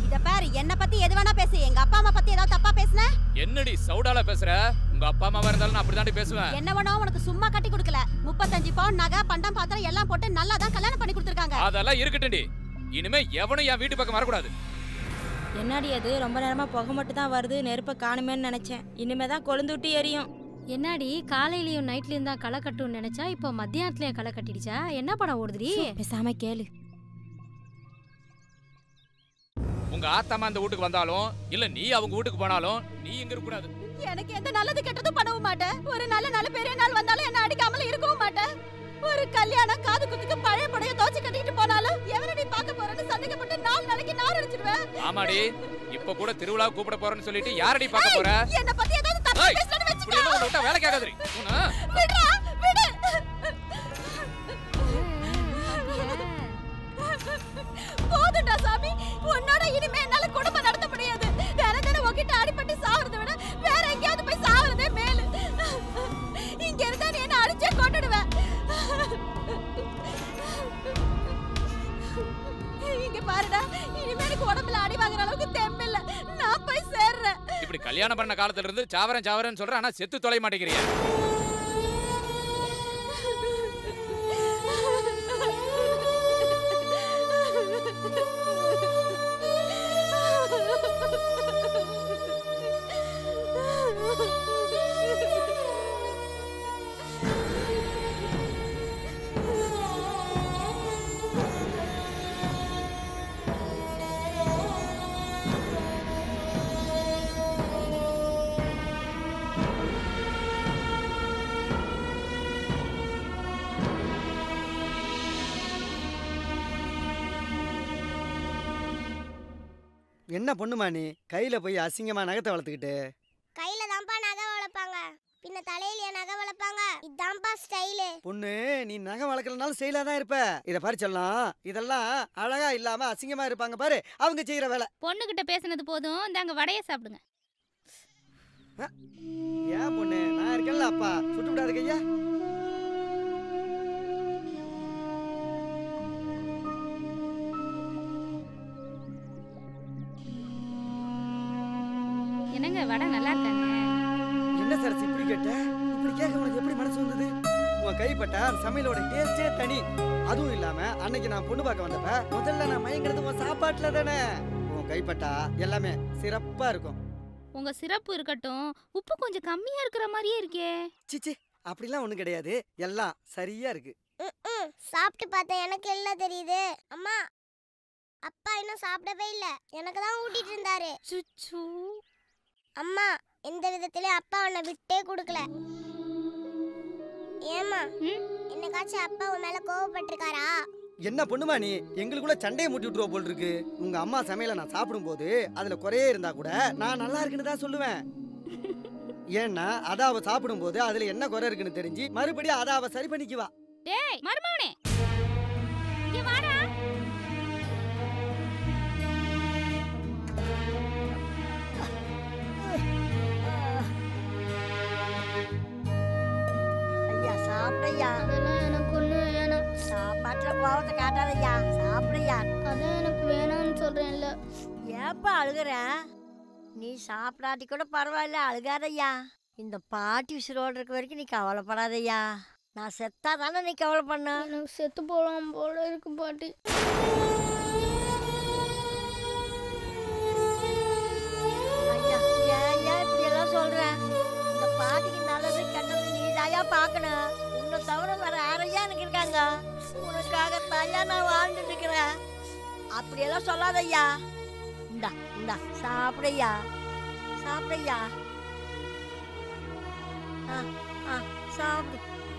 இத பாரு என்ன பத்தி எது வேணா பேசு எங்க அப்பா அம்மா பத்தி ஏதாவது தப்பா பேசுன என்னடி சவுடால பேசுற உங்க அப்பா அம்மாவா இருந்தாலும் நான் அப்படிதாண்டி பேசுவேன் என்ன வேணா உனக்கு சும்மா கட்டி கொடுக்கல முப்பத்தஞ்சு பவுன் நகை பண்டம் பாத்திரம் எல்லாம் போட்டு நல்லா தான் கல்யாணம் பண்ணி கொடுத்துருக்காங்க அதெல்லாம் இருக்கட்டும்டி இனிமே எவனும் என் வீட்டு பக்கம் வரக்கூடாது என்னடி அது ரொம்ப நேரமா புகை மட்டும் தான் வருது நெருப்பை காணுமேன்னு நினைச்சேன் இனிமே தான் கொழுந்து விட்டு எரியும் என்னடி காலையிலயும் நைட்லயும் தான் களை கட்டும்னு நினைச்சா இப்போ மத்தியானத்துலயும் களை கட்டிடுச்சா என்ன படம் ஓடுதுடி பேசாம கேளு உங்க ஆத்தாமா அந்த வீட்டுக்கு வந்தாலும் இல்ல நீ அவங்க வீட்டுக்கு போனாலும் நீ இங்க இருக்க கூடாது எனக்கு எந்த நல்லது கெட்டதும் பண்ணவும் மாட்டேன் ஒரு நல்ல நல்ல பெரிய நாள் வந்தாலும் என்ன அடிக்காமல இருக்கவும் மாட்டேன் ஒரு கல்யாணம் காது குத்துக்கு பழைய படைய தோச்சு கட்டிக்கிட்டு போனாலும் எவனடி பார்க்க போறேன்னு சந்தேகப்பட்டு நாலு நாளைக்கு நார் அடிச்சிடுவேன் ஆமாடி இப்ப கூட திருவிழா கூப்பிட போறேன்னு சொல்லிட்டு யாரடி பார்க்க போற என்ன பத்தி ஏதாவது தப்பா ஏய், பேசலன்னு இப்படி எல்லாம் உன்னை விட்டா வேலைக்கு ஆகாதுடி உன்னை விடுடா விடு போதும்டா சாமி உன்னோட இனிமே என்னால குடும்பம் நடத்த முடியாது வேற தானே உன்கிட்ட அடிபட்டு சாவறதை விட வேற எங்கேயாவது போய் சாவறதே மேலு இங்க இருந்தா நீ என்ன அடிச்சே கொண்டுடுவேன் இங்க பாருடா இனிமே எனக்கு உடம்புல அடி வாங்குற அளவுக்கு தெம்பில்ல நான் போய் சேர்றேன் இப்படி கல்யாணம் பண்ண காலத்துல இருந்து சாவரன் சாவரன் சொல்ற ஆனா செத்து தொலை மாட்டேங்கிறியா என்ன பொண்ணுமா நீ கையில போய் அசிங்கமா நகத்தை வளர்த்துக்கிட்டு கையில தான்ப்பா நகை வளர்ப்பாங்க பின்ன தலையிலயா நகை வளர்ப்பாங்க இதான்ப்பா ஸ்டைலு பொண்ணு நீ நகை வளர்க்கலனாலும் செயலா தான் இருப்ப இத பாரு சொல்லலாம் இதெல்லாம் அழகா இல்லாம அசிங்கமா இருப்பாங்க பாரு அவங்க செய்யற வேலை பொண்ணுகிட்ட பேசுனது போதும் இந்தாங்க வடைய சாப்பிடுங்க ஏன் பொண்ணு நான் இருக்கேன்ல அப்பா சுட்டு விடாது கையா என்னங்க வடை நல்லா இருக்காங்க என்ன சார் இப்படி கேட்ட இப்படி கேட்க உனக்கு எப்படி மனசு வந்தது உன் கைப்பட்ட அந்த சமையலோட டேஸ்டே தனி அதுவும் இல்லாம அன்னைக்கு நான் பொண்ணு பார்க்க வந்தப்ப முதல்ல நான் மயங்கிறது உன் சாப்பாட்டுல தானே உன் கைப்பட்டா எல்லாமே சிறப்பா இருக்கும் உங்க சிறப்பு இருக்கட்டும் உப்பு கொஞ்சம் கம்மியா இருக்கிற மாதிரியே இருக்கே சிச்சி அப்படிலாம் ஒண்ணும் கிடையாது எல்லாம் சரியா இருக்கு ம் சாப்பிட்டு பார்த்தேன் எனக்கு எல்லாம் தெரியுது அம்மா அப்பா இன்னும் சாப்பிடவே இல்ல எனக்கு தான் ஊட்டிட்டு இருந்தாரு சுச்சு அம்மா எந்த விதத்திலயும் அப்பா உன்னை விட்டே கொடுக்கல ஏம்மா ம்? என்னைக்காச்சும் அப்பா உன் மேல கோவப்பட்டிருக்காரா என்ன பொண்ணுமா நீ எங்களுக்குள்ள சண்டையை மூட்டி விட்டுருவ போல் இருக்கு உங்க அம்மா சமையலை நான் சாப்பிடும்போது அதுல குறையே இருந்தா கூட நான் நல்லா இருக்குன்னு தான் சொல்லுவேன் ஏன்னா அத அவ சாப்பிடும்போது அதுல என்ன குறை இருக்குன்னு தெரிஞ்சு மறுபடியும் அத அவ சரி பண்ணிக்குவா டேய் மருமவனே இங்க வாடா ஐயா சாப்பிடையா அதெல்லாம் எனக்கு ஒண்ணு வேணாம் சாப்பாட்டுல கோவத்தை காட்டாதையா சாப்பிடையா அதான் எனக்கு வேணாம்னு சொல்றேன்ல ஏப்பா அழுகுற நீ சாப்பிடாட்டி கூட பரவாயில்ல அழுகாதையா இந்த பாட்டி உசுரோடு இருக்க வரைக்கும் நீ கவலைப்படாதய்யா நான் செத்தா தானே நீ கவலை பண்ண எனக்கு செத்து போலாம் போல இருக்கு பாட்டி ஐயா ஏன் ஏன் இப்படி எல்லாம் சொல்ற இந்த பாட்டிக்கு நல்லது கெட்டது நீ தாயா பார்க்கணும் உன்னை தவிர வேற யாரையா எனக்கு இருக்காங்க உனக்காக தாயா நான் வாழ்ந்துட்டு இருக்கிறேன் அப்படியெல்லாம் சொல்லாதய்யா இந்தா இந்தா சாப்பிடையா சாப்பிடையா ஆ ஆ சாப்பிடு